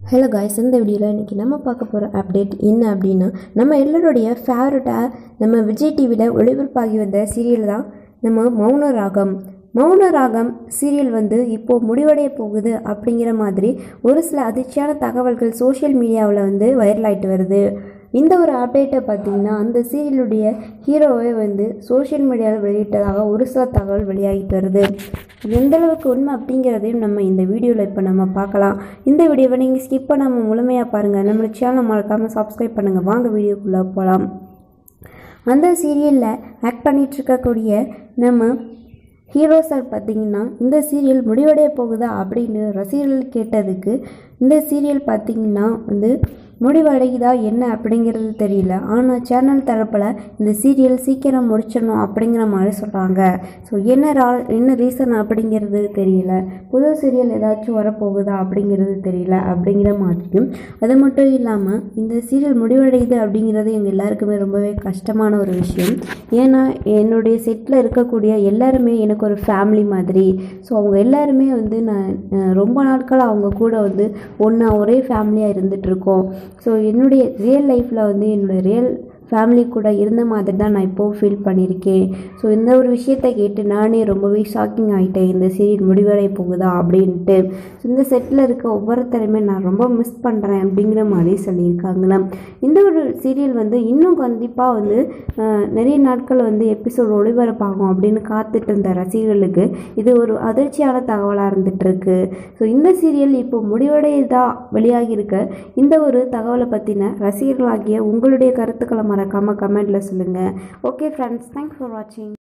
hello guys இந்த வீடியோவில் இன்றைக்கி நம்ம பார்க்க போகிற அப்டேட் என்ன அப்படின்னா நம்ம எல்லாருடைய ஃபேவரட்டாக நம்ம விஜய் டிவியில் ஒளிபரப்பாகி வந்த சீரியல் தான் நம்ம மௌன ராகம் மௌன ராகம் சீரியல் வந்து இப்போது முடிவடைய போகுது அப்படிங்கிற மாதிரி ஒரு சில அதிர்ச்சியான தகவல்கள் சோஷியல் மீடியாவில் வந்து வைரல் ஆயிட்டு வருது இந்த ஒரு அப்டேட்டை பார்த்தீங்கன்னா அந்த சீரியலுடைய ஹீரோவை வந்து சோஷியல் மீடியாவில் வெளியிட்டதாக ஒரு சில தகவல் வெளியாகிட்டு வருது அது எந்த அளவுக்கு உண்மை அப்படிங்கிறதையும் நம்ம இந்த வீடியோவில் இப்போ நம்ம பார்க்கலாம் இந்த வீடியோவை நீங்கள் ஸ்கிப் பண்ணாமல் முழுமையாக பாருங்கள் நம்மளோட சேனலை மறக்காமல் சப்ஸ்கிரைப் பண்ணுங்கள் வாங்க வீடியோக்குள்ளே போகலாம் அந்த சீரியலில் ஆக்ட் பண்ணிட்டு இருக்கக்கூடிய நம்ம ஹீரோ சார் பார்த்தீங்கன்னா இந்த சீரியல் முடிவடைய போகுதா அப்படின்னு ரசிகர்கள் கேட்டதுக்கு இந்த சீரியல் பார்த்தீங்கன்னா வந்து முடிவடையுதா என்ன அப்படிங்கிறது தெரியல ஆனால் சேனல் தரப்பில் இந்த சீரியல் சீக்கிரம் முடிச்சிடணும் அப்படிங்கிற மாதிரி சொல்கிறாங்க ஸோ என்ன ரா என்ன ரீசன் அப்படிங்கிறது தெரியல புது சீரியல் ஏதாச்சும் வரப்போகுதா அப்படிங்கிறது தெரியல அப்படிங்கிற மாதிரியும் அது மட்டும் இல்லாமல் இந்த சீரியல் முடிவடையுது அப்படிங்கிறது எங்கள் எல்லாருக்குமே ரொம்பவே கஷ்டமான ஒரு விஷயம் ஏன்னா என்னுடைய செட்டில் இருக்கக்கூடிய எல்லாருமே எனக்கு ஒரு ஃபேமிலி மாதிரி ஸோ அவங்க எல்லாருமே வந்து நான் அஹ், ரொம்ப நாட்கள் அவங்க கூட வந்து ஒன்றா ஒரே ஃபேமிலியாக இருந்துகிட்ருக்கோம் ஸோ என்னுடைய ரியல் லைஃப்பில் வந்து என்னுடைய ரியல் ஃபேமிலி கூட இருந்த மாதிரி தான் நான் இப்போது ஃபீல் பண்ணியிருக்கேன் ஸோ இந்த ஒரு விஷயத்தை கேட்டு நானே ரொம்பவே ஷாக்கிங் ஆகிட்டேன் இந்த சீரியல் முடிவடைய போகுதா அப்படின்ட்டு ஸோ இந்த செட்டில் இருக்க ஒவ்வொருத்தரையுமே நான் ரொம்ப மிஸ் பண்ணுறேன் அப்படிங்கிற மாதிரி சொல்லியிருக்காங்கண்ணா இந்த ஒரு சீரியல் வந்து இன்னும் கண்டிப்பாக வந்து அஹ், நிறைய நாட்கள் வந்து எபிசோட் ஒளிபரப்பாகும் அப்படின்னு காத்துட்டு இருந்த ரசிகர்களுக்கு இது ஒரு அதிர்ச்சியான தகவலாக இருந்துகிட்ருக்கு ஸோ இந்த சீரியல் இப்போ முடிவடையதா வெளியாகியிருக்க இந்த ஒரு தகவலை பற்றின ரசிகர்களாகிய உங்களுடைய கருத்துக்களை மறக்காமல் கமெண்ட்டில் சொல்லுங்கள் ஓகே ஃப்ரெண்ட்ஸ் தேங்க்ஸ் ஃபார் வாட்சிங்